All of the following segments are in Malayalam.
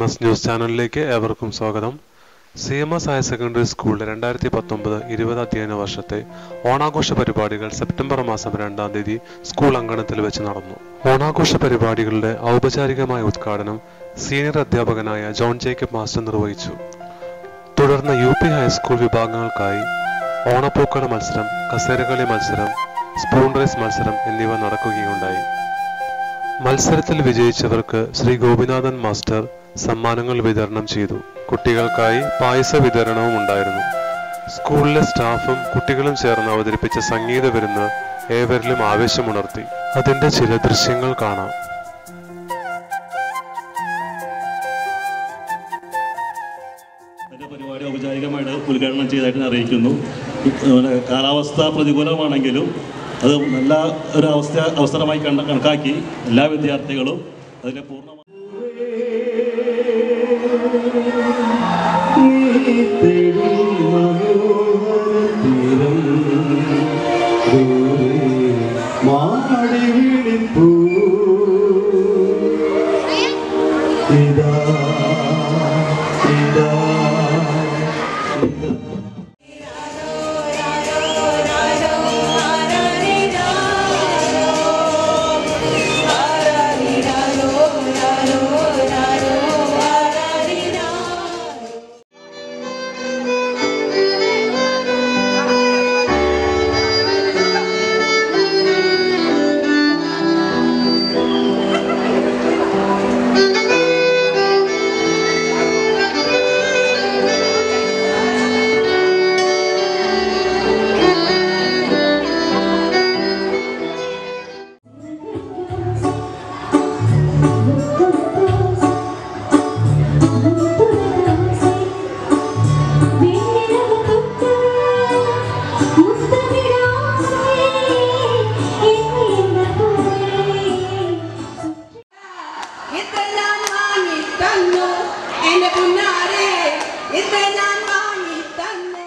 എസ് ന്യൂസ് ചാനലിലേക്ക് ഏവർക്കും സ്വാഗതം C M S higher secondary സ്കൂളിലെ രണ്ടായിരത്തി പത്തൊമ്പത് ഇരുപത് അധ്യയന വർഷത്തെ ഓണാഘോഷ പരിപാടികൾ സെപ്റ്റംബർ മാസം രണ്ടാം തീയതി സ്കൂൾ അങ്കണത്തിൽ വെച്ച് നടന്നു ഓണാഘോഷ പരിപാടികളുടെ ഔപചാരികമായ ഉദ്ഘാടനം സീനിയർ അധ്യാപകനായ ജോൺ ജേക്കബ് മാസ്റ്റർ നിർവഹിച്ചു തുടർന്ന് യു പി ഹൈസ്കൂൾ വിഭാഗങ്ങൾക്കായി ഓണപ്പൂക്കള മത്സരം കസേരകളി മത്സരം സ്പൂൺ റേസ് മത്സരം എന്നിവ നടക്കുകയുണ്ടായി മത്സരത്തിൽ വിജയിച്ചവർക്ക് ശ്രീ ഗോപിനാഥൻ മാസ്റ്റർ സമ്മാനങ്ങൾ വിതരണം ചെയ്തു കുട്ടികൾക്കായി പായസ വിതരണവും ഉണ്ടായിരുന്നു സ്കൂളിലെ സ്റ്റാഫും കുട്ടികളും ചേർന്ന് അവതരിപ്പിച്ച സംഗീത വിരുന്ന് ഏവരിലും ആവേശമുണർത്തി അതിന്റെ ചില ദൃശ്യങ്ങൾ കാണാം എൻ്റെ പരിപാടി ഔപചാരികമായിട്ട് ഉദ്ഘാടനം ചെയ്തതായിട്ട് ഞാൻ അറിയിക്കുന്നു പിന്നെ കാലാവസ്ഥ പ്രതികൂലമാണെങ്കിലും അത് നല്ല ഒരു അവസ്ഥ അവസരമായി കണ്ട കണക്കാക്കി എല്ലാ വിദ്യാർത്ഥികളും അതിനെ പൂർണ്ണമായി മാടി വിളിപ്പൂ ഇതാ ഇതാ ഇത് ഞാൻ വാങ്ങി തന്നു എന്റെ പുന്നാരെ ഇത് ഞാൻ വാങ്ങി തന്നു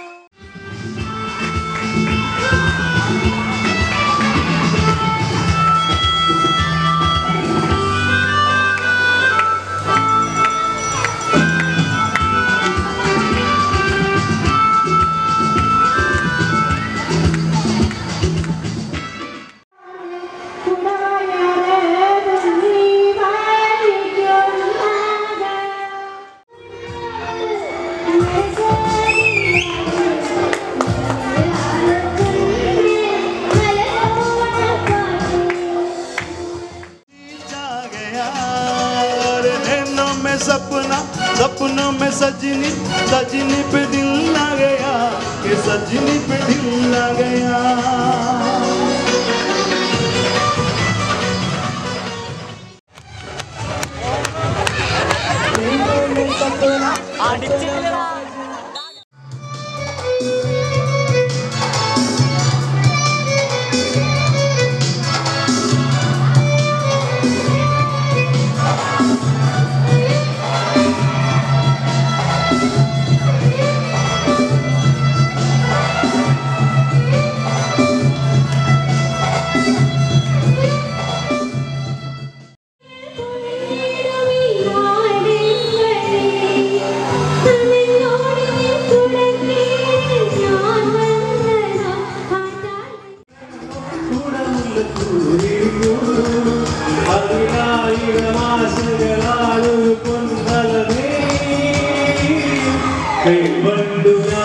जा गया और नैनों में सपना सपनों में सजनी सजनी पे दिल ना गया कि सजनी पे दिल ना गया പതിനായിരം ആശകളാണ് പൊൻകലമേ കൈവണ്ടു